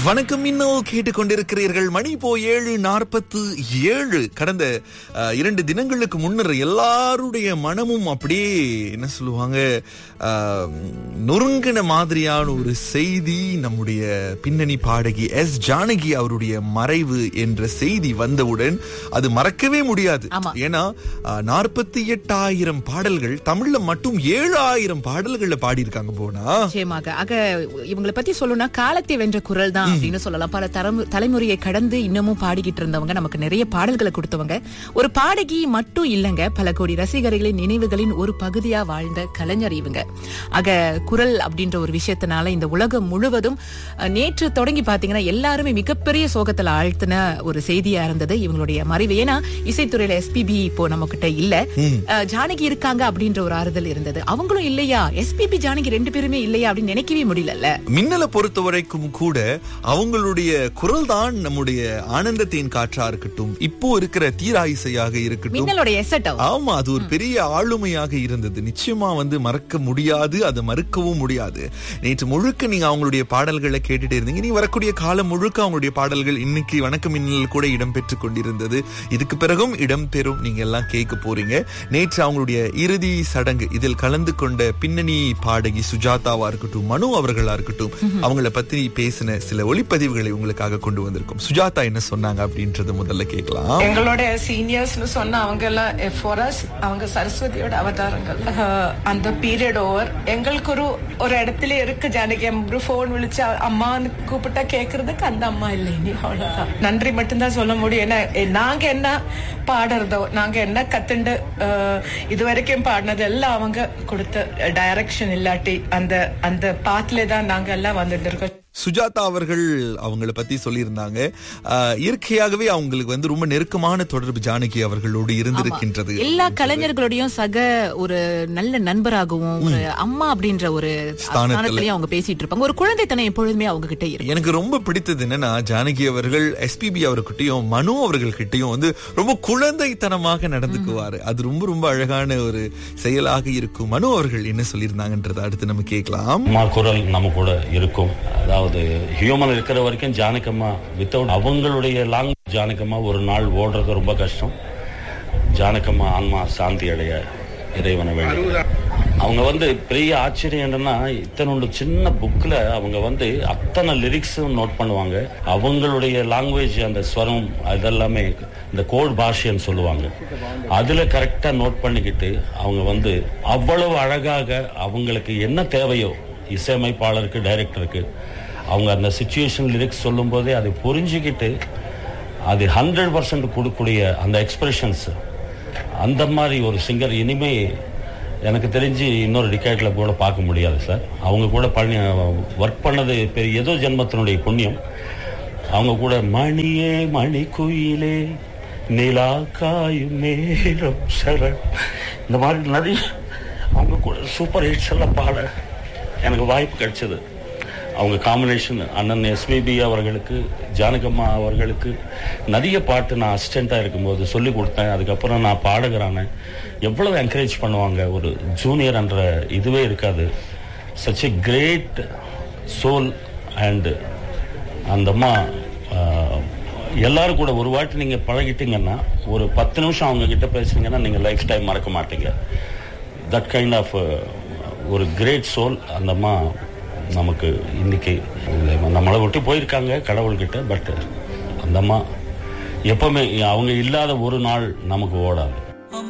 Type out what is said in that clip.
வணக்கம் இன்னும் கேட்டுக்கொண்டிருக்கிறீர்கள் மணி இப்போ ஏழு நாற்பத்து ஏழு கடந்த அஹ், இரண்டு தினங்களுக்கு முன்னர் எல்லாருடைய மனமும் அப்படியே என்ன சொல்லுவாங்க அஹ், நொறுங்கின மாதிரியான ஒரு செய்தி நம்முடைய பின்னணி பாடகி எஸ் ஜானகி அவருடைய மறைவு என்ற செய்தி வந்தவுடன் அது மறக்கவே முடியாது ஆமா. ஏன்னா நாற்பத்தி எட்டாயிரம் பாடல்கள் தமிழ்ல மட்டும் ஏழாயிரம் பாடல்கள்ல பாடியிருக்காங்க போனா நிச்சயமாக ஆக இவங்களை பத்தி சொல்லணும்னா காலத்தை வென்ற குரல் தான் அப்படின்னு சொல்லலாம் பல தரமு- தலைமுறையை கடந்து இன்னமும் பாடிக்கிட்டு இருந்தவங்க நமக்கு நிறைய பாடல்களை கொடுத்தவங்க ஒரு பாடகி மட்டும் இல்லங்க பல கோடி ரசிகர்களின் நினைவுகளின் ஒரு பகுதியா வாழ்ந்த கலைஞர் இவங்க ஆக குரல் அப்படின்ற ஒரு விஷயத்தினால இந்த உலகம் முழுவதும் அஹ், நேற்று தொடங்கி பாத்தீங்கன்னா எல்லாருமே மிகப்பெரிய சோகத்துல ஆழ்த்தின ஒரு செய்தியா இருந்தது இவங்களுடைய மறைவு ஏன்னா இசைத்துறையில எஸ்பிபி இப்போ நம்ம கிட்ட இல்ல அஹ், ஜானகி இருக்காங்க அப்படின்ற ஒரு ஆறுதல் இருந்தது அவங்களும் இல்லையா எஸ்பிபி ஜானகி ரெண்டு பேருமே இல்லையா அப்படின்னு நினைக்கவே முடியலல்ல மின்னலை பொறுத்த வரைக்கும் கூட அவங்களுடைய குரல் தான் நம்முடைய ஆனந்தத்தின் காற்றா இருக்கட்டும் இப்போ இருக்கிற தீரா இசையாக இருக்கட்டும் மின்னலோட எசட் ஆமா அது ஒரு பெரிய ஆளுமையாக இருந்தது நிச்சயமா வந்து மறக்க முடியாது அதை மறுக்கவும் முடியாது நேற்று முழுக்க நீங்க அவங்களுடைய பாடல்களை கேட்டுட்டு இருந்தீங்க நீ வரக்கூடிய காலம் முழுக்க அவங்களுடைய பாடல்கள் இன்னைக்கு வணக்க மின்னல் கூட இடம்பெற்றுக் கொண்டிருந்தது இதுக்கு பிறகும் இடம்பெறும் நீங்க எல்லாம் கேட்க போறீங்க நேற்று அவங்களுடைய இறுதி சடங்கு இதில் கலந்து கொண்ட பின்னணி பாடகி சுஜாதாவா இருக்கட்டும் மனு அவர்களா இருக்கட்டும் அவங்கள பத்தி பேசின சில ஒளிப்பதிவுகளை உங்களுக்காக கொண்டு வந்திருக்கோம் சுஜாதா என்ன சொன்னாங்க அப்படின்றத முதல்ல கேட்கலாம் எங்களோட சீனியர்ஸ்னு சொன்ன அவங்க எல்லாம் ஃபாரஸ் அவங்க சரஸ்வதியோட அவதாரங்கள் அஹ், அந்த பீரியட் ஓவர் எங்களுக்கு ஒரு ஒரு இடத்துல இருக்கு ஜானகி ஒரு போன் விழிச்சு அம்மான்னு கூப்பிட்டா கேக்குறதுக்கு அந்த அம்மா இல்லை இனி அவ்வளவுதான் நன்றி மட்டும்தான் சொல்ல முடியும் ஏன்னா எ- நாங்க என்ன பாடுறதோ நாங்க என்ன கத்துண்டு அஹ், இது வரைக்கும் பாடினது எல்லாம் அவங்க கொடுத்த டைரக்ஷன் இல்லாட்டி அந்த அந்த பாத்துல தான் நாங்க எல்லாம் வந்துட்டு இருக்கோம் சுஜாதா அவர்கள் அவங்கள பத்தி சொல்லியிருந்தாங்க ஆஹ், இயற்கையாகவே அவங்களுக்கு வந்து ரொம்ப நெருக்கமான தொடர்பு ஜானகி அவர்களோடு இருந்திருக்கின்றது எல்லா கலைஞர்களுடையும் சக ஒரு நல்ல நண்பராகவும் ஒரு அம்மா அப்படின்ற ஒரு ஸ்தானத்துல. ஸ்தானத்திலயும் அவங்க பேசிட்டு இருப்பாங்க ஒரு குழந்தைத்தனம் எப்பொழுதுமே அவங்க கிட்ட இருக்கு எனக்கு ரொம்ப பிடித்தது என்னன்னா ஜானகி அவர்கள் எஸ்பிபி அவர்கிட்டயும் மனு அவர்கள்கிட்டயும் வந்து ரொம்ப குழந்தைத்தனமாக நடந்துக்குவாரு அது ரொம்ப ரொம்ப அழகான ஒரு செயலாக இருக்கும் மனு அவர்கள் என்ன சொல்லியிருந்தாங்கன்றதை அடுத்து நம்ம கேட்கலாம் அம்மா குரல் நம்ம கூட இருக்கும் அதாவது ஹியூமன் இருக்கிற வரைக்கும் ஜானகம்மா வித்தவுட் அவங்களுடைய லாங்குவேஜ் ஜானகம்மா ஒரு நாள் ஓடுறது ரொம்ப கஷ்டம் ஜானகம்மா ஆன்மா சாந்தி அடைய இறைவனை வேண்டி அவங்க வந்து பெரிய ஆச்சரியம் என்னன்னா இத்தனோண்டு சின்ன புக்ல அவங்க வந்து அத்தனை லிரிக்ஸும் நோட் பண்ணுவாங்க அவங்களுடைய லாங்குவேஜ் அந்த ஸ்வரம் அதெல்லாமே இந்த கோட் பாஷைன்னு சொல்லுவாங்க அதுல கரெக்டா நோட் பண்ணிக்கிட்டு அவங்க வந்து அவ்வளவு அழகாக அவங்களுக்கு என்ன தேவையோ இசையமைப்பாளருக்கு டைரக்டருக்கு அவங்க அந்த சுச்சுவேஷன் லிரிக்ஸ் சொல்லும் போதே அதை புரிஞ்சுக்கிட்டு அது ஹண்ட்ரட் பர்சன்ட் கொடுக்கக்கூடிய அந்த எக்ஸ்பிரஷன்ஸ் அந்த மாதிரி ஒரு சிங்கர் இனிமே எனக்கு தெரிஞ்சு இன்னொரு டிக்கெட்ல கூட பார்க்க முடியாது சார் அவங்க கூட பண்ணி ஒர்க் பண்ணது பெரிய ஏதோ ஜென்மத்தினுடைய புண்ணியம் அவங்க கூட மணியே மணி குயிலே நிலா காயும் நேரம் சரண் இந்த மாதிரி நிறைய அவங்க கூட சூப்பர் ஹிட்ஸ் எல்லாம் பாட எனக்கு வாய்ப்பு கிடைச்சது அவங்க காம்பினேஷன் அண்ணன் எஸ்பிபி அவர்களுக்கு ஜானகம்மா அவர்களுக்கு நிறைய பாட்டு நான் அசிஸ்டண்ட்டாக இருக்கும்போது சொல்லி கொடுத்தேன் அதுக்கப்புறம் நான் பாடுகிறானே எவ்வளவு என்கரேஜ் பண்ணுவாங்க ஒரு ஜூனியர் என்ற இதுவே இருக்காது such a great soul and அந்த அம்மா ஆஹ், எல்லாரும் கூட ஒரு வாட்டி நீங்க பழகிட்டீங்கன்னா ஒரு பத்து நிமிஷம் அவங்க கிட்ட பேசுனீங்கன்னா நீங்க லைஃப் டைம் மறக்க மாட்டீங்க தட் கைண்ட் ஆஃப் ஒரு கிரேட் சோல் அந்த அம்மா நமக்கு இன்னைக்கு நம்மளை விட்டு போயிருக்காங்க கடவுள்கிட்ட பட் அந்த அம்மா எப்பவுமே அவங்க இல்லாத ஒரு நாள் நமக்கு ஓடாது